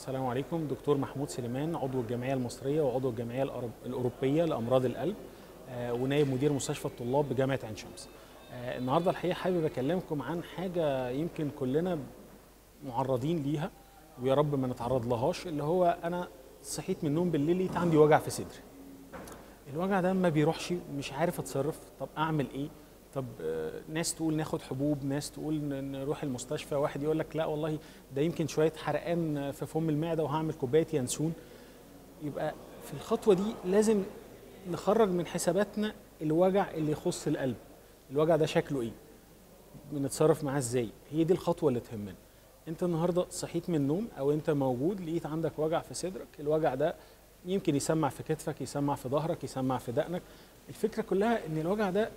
السلام عليكم دكتور محمود سليمان عضو الجمعيه المصريه وعضو الجمعيه الأوروب- الاوروبيه لامراض القلب آه، ونائب مدير مستشفى الطلاب بجامعه عين شمس آه، النهارده الحقيقه حابب اكلمكم عن حاجه يمكن كلنا معرضين ليها ويا رب ما نتعرض لهاش اللي هو انا صحيت من النوم بالليل لقيت عندي وجع في صدري الوجع ده ما بيروحش مش عارف اتصرف طب اعمل ايه طب آه، ناس تقول ناخد حبوب ناس تقول ن- نروح المستشفى واحد يقول لك لا والله ده يمكن شويه حرقان في فم المعده وهعمل كوبايه ينسون يبقى في الخطوه دي لازم نخرج من حساباتنا الوجع اللي يخص القلب الوجع ده شكله ايه بنتصرف معاه ازاي هي دي الخطوه اللي تهمنا انت النهارده صحيت من النوم او انت موجود لقيت عندك وجع في صدرك الوجع ده يمكن يسمع في كتفك يسمع في ظهرك يسمع في دقنك الفكره كلها ان الوجع ده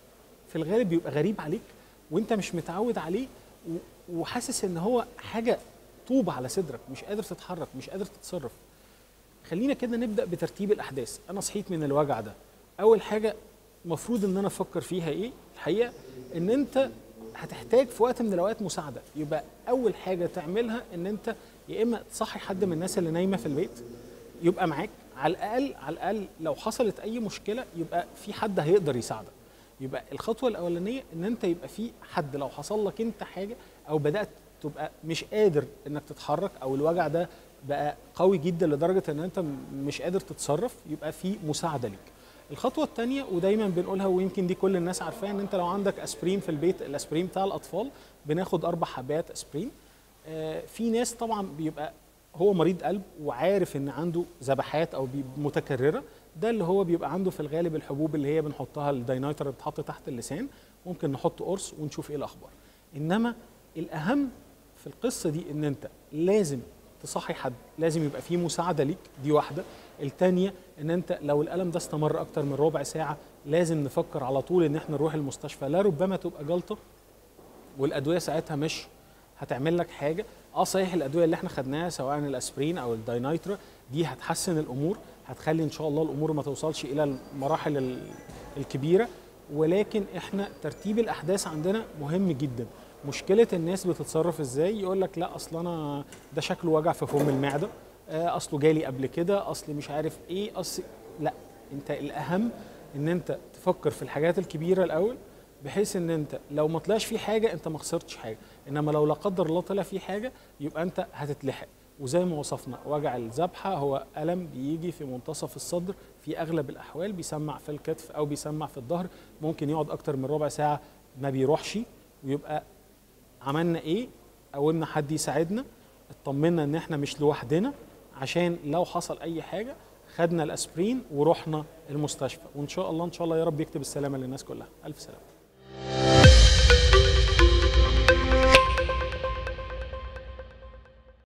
في الغالب بيبقى غريب عليك وانت مش متعود عليه و- وحاسس ان هو حاجه طوبه على صدرك مش قادر تتحرك مش قادر تتصرف خلينا كده نبدا بترتيب الاحداث انا صحيت من الوجع ده اول حاجه المفروض ان انا افكر فيها ايه الحقيقه ان انت هتحتاج في وقت من الاوقات مساعده يبقى اول حاجه تعملها ان انت يا اما تصحي حد من الناس اللي نايمه في البيت يبقى معاك على الاقل على الاقل لو حصلت اي مشكله يبقى في حد هيقدر يساعدك يبقى الخطوه الاولانيه ان انت يبقى في حد لو حصل لك انت حاجه او بدات تبقى مش قادر انك تتحرك او الوجع ده بقى قوي جدا لدرجه ان انت م- مش قادر تتصرف يبقى في مساعده ليك الخطوه الثانيه ودايما بنقولها ويمكن دي كل الناس عارفاها ان انت لو عندك اسبرين في البيت الاسبرين بتاع الاطفال بناخد اربع حبات اسبرين آه، في ناس طبعا بيبقى هو مريض قلب وعارف ان عنده ذبحات او بي- متكرره ده اللي هو بيبقى عنده في الغالب الحبوب اللي هي بنحطها الداينايتر اللي بتحط تحت اللسان ممكن نحط قرص ونشوف ايه الاخبار انما الاهم في القصه دي ان انت لازم تصحي حد لازم يبقى في مساعده ليك دي واحده التانية ان انت لو الالم ده استمر اكتر من ربع ساعه لازم نفكر على طول ان احنا نروح المستشفى لا ربما تبقى جلطه والادويه ساعتها مش هتعمل لك حاجه اه صحيح الادويه اللي احنا خدناها سواء الاسبرين او الداينايترا دي هتحسن الامور هتخلي ان شاء الله الامور ما توصلش الى المراحل ال- الكبيره ولكن احنا ترتيب الاحداث عندنا مهم جدا مشكله الناس بتتصرف ازاي يقول لك لا اصل انا ده شكله وجع في فم المعده آه، اصله جالي قبل كده اصل مش عارف ايه اصل لا انت الاهم ان انت تفكر في الحاجات الكبيره الاول بحيث ان انت لو ما طلعش فيه حاجه انت ما خسرتش حاجه انما لو لا قدر الله طلع فيه حاجه يبقى انت هتتلحق وزي ما وصفنا وجع الذبحه هو الم بيجي في منتصف الصدر في اغلب الاحوال بيسمع في الكتف او بيسمع في الظهر ممكن يقعد اكتر من ربع ساعه ما بيروحش ويبقى عملنا ايه قومنا حد يساعدنا اطمنا ان احنا مش لوحدنا عشان لو حصل اي حاجه خدنا الاسبرين ورحنا المستشفى وان شاء الله ان شاء الله يا رب يكتب السلامه للناس كلها الف سلامه